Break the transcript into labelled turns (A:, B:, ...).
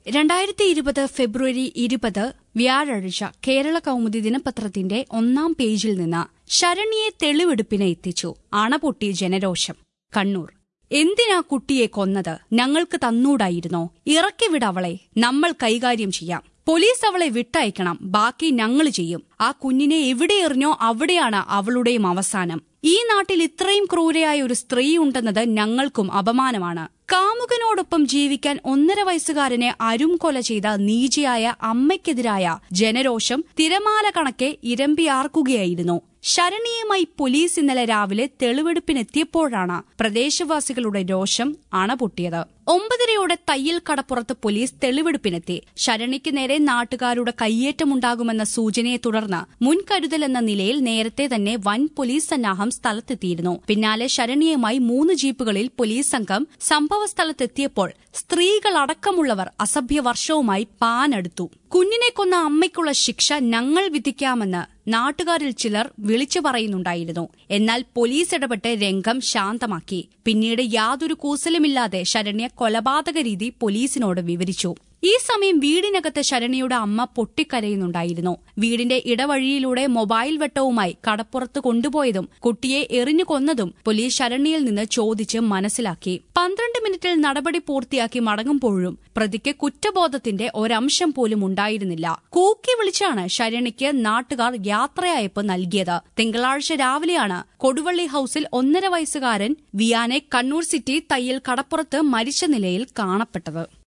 A: രണ്ടായിരത്തി ഇരുപത് ഫെബ്രുവരി ഇരുപത് വ്യാഴാഴ്ച കേരള കൗമുദി ദിനപത്രത്തിന്റെ ഒന്നാം പേജിൽ നിന്ന് ശരണ്യെ തെളിവെടുപ്പിന് എത്തിച്ചു അണപൊട്ടി ജനരോഷം കണ്ണൂർ എന്തിനാ കുട്ടിയെ കൊന്നത് ഞങ്ങൾക്ക് തന്നൂടായിരുന്നോ ഇറക്കിവിടവളെ നമ്മൾ കൈകാര്യം ചെയ്യാം പോലീസ് അവളെ വിട്ടയക്കണം ബാക്കി ഞങ്ങൾ ചെയ്യും ആ കുഞ്ഞിനെ എവിടെ എറിഞ്ഞോ അവിടെയാണ് അവളുടെയും അവസാനം ഈ നാട്ടിൽ ഇത്രയും ക്രൂരയായ ഒരു സ്ത്രീ ഉണ്ടെന്നത് ഞങ്ങൾക്കും അപമാനമാണ് കാമുകനോടൊപ്പം ജീവിക്കാൻ ഒന്നര വയസ്സുകാരനെ അരും കൊല ചെയ്ത നീചയായ അമ്മയ്ക്കെതിരായ ജനരോഷം തിരമാല കണക്കെ ഇരമ്പിയാർക്കുകയായിരുന്നു ശരണിയുമായി പോലീസ് ഇന്നലെ രാവിലെ തെളിവെടുപ്പിനെത്തിയപ്പോഴാണ് പ്രദേശവാസികളുടെ രോഷം അണപൊട്ടിയത് ഒമ്പതരയോടെ തയ്യൽ കടപ്പുറത്ത് പോലീസ് തെളിവെടുപ്പിനെത്തി ശരണിക്ക് നേരെ നാട്ടുകാരുടെ കയ്യേറ്റമുണ്ടാകുമെന്ന സൂചനയെ തുടർന്ന് മുൻകരുതൽ എന്ന നിലയിൽ നേരത്തെ തന്നെ വൻ പോലീസ് സന്നാഹം സ്ഥലത്തെത്തിയിരുന്നു പിന്നാലെ ശരണിയുമായി മൂന്ന് ജീപ്പുകളിൽ പോലീസ് സംഘം സംഭവസ്ഥലത്തെത്തിയപ്പോൾ സ്ത്രീകളടക്കമുള്ളവർ അസഭ്യവർഷവുമായി പാനെടുത്തു കുഞ്ഞിനെ കൊന്ന അമ്മയ്ക്കുള്ള ശിക്ഷ ഞങ്ങൾ വിധിക്കാമെന്ന് നാട്ടുകാരിൽ ചിലർ വിളിച്ചു പറയുന്നുണ്ടായിരുന്നു എന്നാൽ പോലീസ് ഇടപെട്ട് രംഗം ശാന്തമാക്കി പിന്നീട് യാതൊരു കൂസലുമില്ലാതെ ശരണ്യ കൊലപാതക രീതി പോലീസിനോട് വിവരിച്ചു ഈ സമയം വീടിനകത്ത് ശരണ്യയുടെ അമ്മ പൊട്ടിക്കരയുന്നുണ്ടായിരുന്നു വീടിന്റെ ഇടവഴിയിലൂടെ മൊബൈൽ വെട്ടവുമായി കടപ്പുറത്ത് കൊണ്ടുപോയതും കുട്ടിയെ എറിഞ്ഞു കൊന്നതും പോലീസ് ശരണ്യയിൽ നിന്ന് ചോദിച്ച് മനസ്സിലാക്കി പന്ത്രണ്ട് മിനിറ്റിൽ നടപടി പൂർത്തിയാക്കി മടങ്ങുമ്പോഴും പ്രതിക്ക് കുറ്റബോധത്തിന്റെ ഒരംശം പോലും ഉണ്ടായിരുന്നില്ല കൂക്കി വിളിച്ചാണ് ശരണ്യയ്ക്ക് നാട്ടുകാർ യാത്രയയപ്പ് നൽകിയത് തിങ്കളാഴ്ച രാവിലെയാണ് കൊടുവള്ളി ഹൌസിൽ ഒന്നര വയസ്സുകാരൻ വിയാനെ കണ്ണൂർ സിറ്റി തയ്യൽ കടപ്പുറത്ത് മരിച്ച നിലയിൽ കാണപ്പെട്ടത്